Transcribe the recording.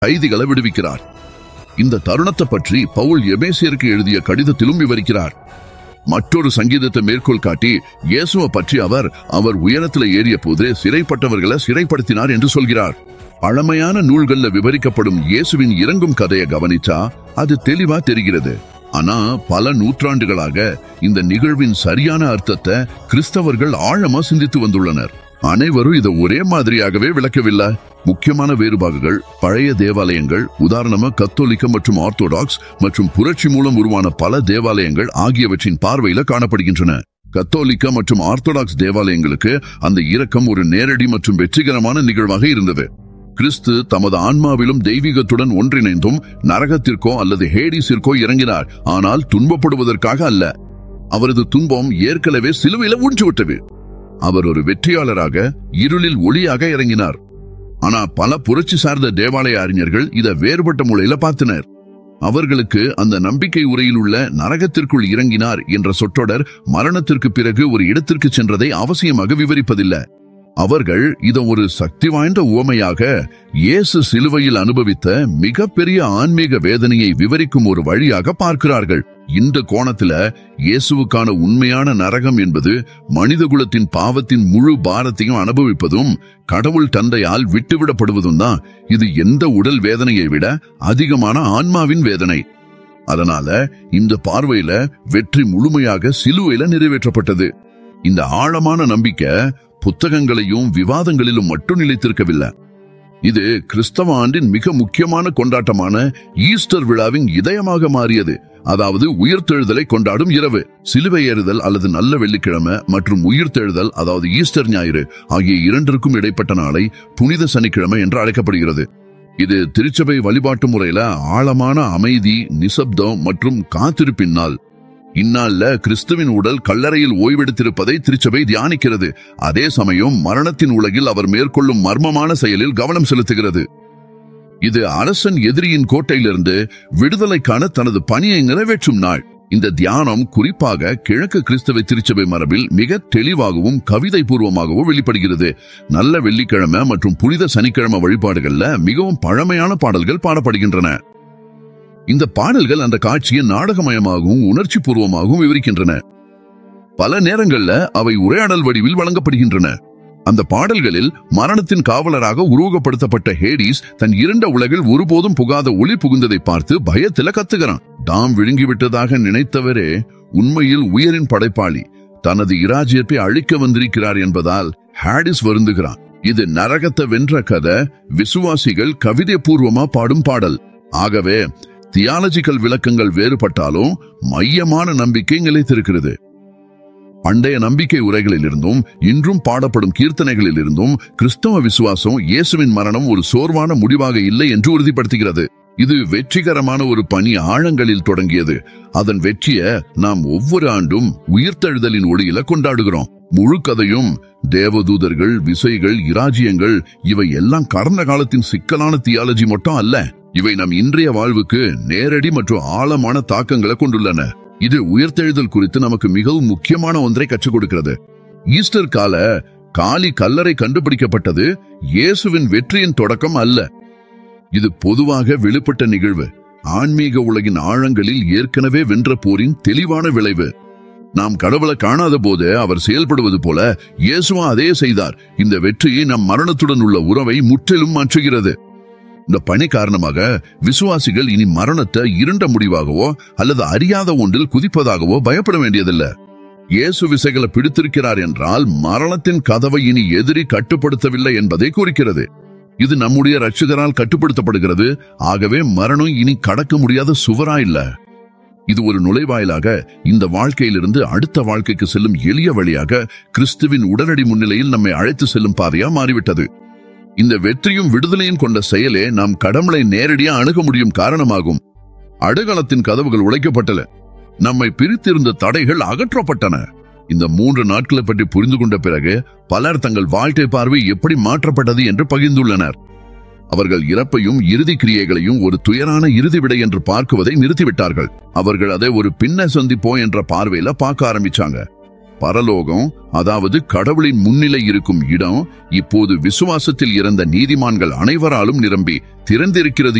கைதிகளை விடுவிக்கிறார் இந்த தருணத்தை பற்றி பவுல் எபேசியருக்கு எழுதிய கடிதத்திலும் விவரிக்கிறார் மற்றொரு சங்கீதத்தை மேற்கோள் காட்டி இயேசுவை பற்றி அவர் அவர் உயரத்துல ஏறிய போது சிறைப்பட்டவர்களை சிறைப்படுத்தினார் என்று சொல்கிறார் பழமையான நூல்கள்ல விவரிக்கப்படும் இயேசுவின் இறங்கும் கதையை கவனிச்சா அது தெளிவா தெரிகிறது ஆனா பல நூற்றாண்டுகளாக இந்த நிகழ்வின் சரியான அர்த்தத்தை கிறிஸ்தவர்கள் ஆழமா சிந்தித்து வந்துள்ளனர் அனைவரும் இதை ஒரே மாதிரியாகவே விளக்கவில்லை முக்கியமான வேறுபாடுகள் பழைய தேவாலயங்கள் உதாரணமா கத்தோலிக்க மற்றும் ஆர்த்தோடாக்ஸ் மற்றும் புரட்சி மூலம் உருவான பல தேவாலயங்கள் ஆகியவற்றின் பார்வையில காணப்படுகின்றன கத்தோலிக்க மற்றும் ஆர்த்தோடாக்ஸ் தேவாலயங்களுக்கு அந்த இரக்கம் ஒரு நேரடி மற்றும் வெற்றிகரமான நிகழ்வாக இருந்தது கிறிஸ்து தமது ஆன்மாவிலும் தெய்வீகத்துடன் ஒன்றிணைந்தும் நரகத்திற்கோ அல்லது ஹேடிஸிற்கோ இறங்கினார் ஆனால் துன்பப்படுவதற்காக அல்ல அவரது துன்பம் ஏற்கனவே சிலுவையில ஊன்றிவிட்டது அவர் ஒரு வெற்றியாளராக இருளில் ஒளியாக இறங்கினார் ஆனா பல புரட்சி சார்ந்த தேவாலய அறிஞர்கள் இதை வேறுபட்ட முறையில பார்த்தனர் அவர்களுக்கு அந்த நம்பிக்கை உரையில் உள்ள நரகத்திற்குள் இறங்கினார் என்ற சொற்றொடர் மரணத்திற்கு பிறகு ஒரு இடத்திற்கு சென்றதை அவசியமாக விவரிப்பதில்லை அவர்கள் இதை ஒரு சக்தி வாய்ந்த உவமையாக இயேசு சிலுவையில் அனுபவித்த மிகப்பெரிய ஆன்மீக வேதனையை விவரிக்கும் ஒரு வழியாக பார்க்கிறார்கள் இந்த கோணத்துல இயேசுவுக்கான உண்மையான நரகம் என்பது மனிதகுலத்தின் பாவத்தின் முழு பாரத்தையும் அனுபவிப்பதும் கடவுள் தந்தையால் விட்டுவிடப்படுவதும் தான் இது எந்த உடல் வேதனையை விட அதிகமான ஆன்மாவின் வேதனை அதனால இந்த பார்வையில வெற்றி முழுமையாக சிலுவையில நிறைவேற்றப்பட்டது இந்த ஆழமான நம்பிக்கை புத்தகங்களையும் விவாதங்களிலும் மட்டும் நிலைத்திருக்கவில்லை இது கிறிஸ்தவ ஆண்டின் மிக முக்கியமான கொண்டாட்டமான ஈஸ்டர் விழாவின் இதயமாக மாறியது அதாவது உயிர்த்தெழுதலை கொண்டாடும் இரவு சிலுவை ஏறுதல் அல்லது நல்ல வெள்ளிக்கிழமை மற்றும் உயிர்த்தெழுதல் அதாவது ஈஸ்டர் ஞாயிறு ஆகிய இரண்டிற்கும் இடைப்பட்ட நாளை புனித சனிக்கிழமை என்று அழைக்கப்படுகிறது இது திருச்சபை வழிபாட்டு முறையில ஆழமான அமைதி நிசப்தம் மற்றும் காத்திருப்பின் நாள் இந்நாள்ல கிறிஸ்துவின் உடல் கல்லறையில் ஓய்வெடுத்திருப்பதை திருச்சபை தியானிக்கிறது அதே சமயம் மரணத்தின் உலகில் அவர் மேற்கொள்ளும் மர்மமான செயலில் கவனம் செலுத்துகிறது இது அரசன் எதிரியின் கோட்டையிலிருந்து விடுதலைக்கான தனது பணியை நிறைவேற்றும் நாள் இந்த தியானம் குறிப்பாக கிழக்கு கிறிஸ்தவ திருச்சபை மரபில் மிக தெளிவாகவும் கவிதை பூர்வமாகவும் வெளிப்படுகிறது நல்ல வெள்ளிக்கிழமை மற்றும் புனித சனிக்கிழமை வழிபாடுகள்ல மிகவும் பழமையான பாடல்கள் பாடப்படுகின்றன இந்த பாடல்கள் அந்த காட்சியை நாடகமயமாகவும் உணர்ச்சி பூர்வமாகவும் விவரிக்கின்றன பல நேரங்கள்ல அவை உரையாடல் வடிவில் வழங்கப்படுகின்றன அந்த பாடல்களில் மரணத்தின் காவலராக உருவகப்படுத்தப்பட்ட ஹேடிஸ் தன் இருண்ட உலகில் ஒருபோதும் புகாத ஒளி புகுந்ததை பார்த்து பயத்தில கத்துகிறான் தாம் விழுங்கிவிட்டதாக நினைத்தவரே உண்மையில் உயரின் படைப்பாளி தனது இராஜ்யத்தை அழிக்க வந்திருக்கிறார் என்பதால் ஹாடிஸ் வருந்துகிறான் இது நரகத்தை வென்ற கதை விசுவாசிகள் கவிதை பூர்வமா பாடும் பாடல் ஆகவே தியாலஜிக்கல் விளக்கங்கள் வேறுபட்டாலும் மையமான நம்பிக்கை நிலைத்திருக்கிறது பண்டைய நம்பிக்கை உரைகளில் இருந்தும் இன்றும் பாடப்படும் கீர்த்தனைகளில் இருந்தும் கிறிஸ்தவ விசுவாசம் இயேசுவின் மரணம் ஒரு சோர்வான முடிவாக இல்லை என்று உறுதிப்படுத்துகிறது இது வெற்றிகரமான ஒரு பணி ஆழங்களில் தொடங்கியது அதன் வெற்றியை நாம் ஒவ்வொரு ஆண்டும் உயிர்த்தெழுதலின் ஒளியில கொண்டாடுகிறோம் முழு கதையும் தேவதூதர்கள் விசைகள் இராஜ்யங்கள் இவை எல்லாம் கடந்த காலத்தின் சிக்கலான தியாலஜி மட்டும் அல்ல இவை நம் இன்றைய வாழ்வுக்கு நேரடி மற்றும் ஆழமான தாக்கங்களை கொண்டுள்ளன இது உயிர்த்தெழுதல் குறித்து நமக்கு மிகவும் முக்கியமான ஒன்றை கற்றுக் கொடுக்கிறது ஈஸ்டர் கால காலி கல்லறை கண்டுபிடிக்கப்பட்டது இயேசுவின் வெற்றியின் தொடக்கம் அல்ல இது பொதுவாக வெளிப்பட்ட நிகழ்வு ஆன்மீக உலகின் ஆழங்களில் ஏற்கனவே வென்ற போரின் தெளிவான விளைவு நாம் கடவுளை காணாத போது அவர் செயல்படுவது போல இயேசுவா அதே செய்தார் இந்த வெற்றி நம் மரணத்துடன் உள்ள உறவை முற்றிலும் மாற்றுகிறது இந்த பணி காரணமாக விசுவாசிகள் இனி மரணத்தை இருண்ட முடிவாகவோ அல்லது அறியாத ஒன்றில் குதிப்பதாகவோ பயப்பட வேண்டியதில்லை இயேசு விசைகளை பிடித்திருக்கிறார் என்றால் மரணத்தின் கதவை இனி எதிரி கட்டுப்படுத்தவில்லை என்பதை குறிக்கிறது இது நம்முடைய ரட்சகரால் கட்டுப்படுத்தப்படுகிறது ஆகவே மரணம் இனி கடக்க முடியாத சுவரா இல்ல இது ஒரு நுழைவாயிலாக இந்த வாழ்க்கையிலிருந்து அடுத்த வாழ்க்கைக்கு செல்லும் எளிய வழியாக கிறிஸ்துவின் உடனடி முன்னிலையில் நம்மை அழைத்து செல்லும் பாதையா மாறிவிட்டது இந்த வெற்றியும் விடுதலையும் கொண்ட செயலே நாம் கடவுளை நேரடியா அணுக முடியும் காரணமாகும் அடுகளத்தின் கதவுகள் உடைக்கப்பட்டன நம்மை பிரித்திருந்த தடைகள் அகற்றப்பட்டன இந்த மூன்று நாட்களை பற்றி புரிந்து கொண்ட பிறகு பலர் தங்கள் வாழ்க்கை பார்வை எப்படி மாற்றப்பட்டது என்று பகிர்ந்துள்ளனர் அவர்கள் இறப்பையும் இறுதி கிரியைகளையும் ஒரு துயரான இறுதி விடை என்று பார்க்குவதை நிறுத்திவிட்டார்கள் அவர்கள் அதை ஒரு பின்ன சந்திப்போம் என்ற பார்வையில பார்க்க ஆரம்பிச்சாங்க பரலோகம் அதாவது கடவுளின் முன்னிலை இருக்கும் இடம் இப்போது விசுவாசத்தில் இறந்த நீதிமான்கள் அனைவராலும் நிரம்பி திறந்திருக்கிறது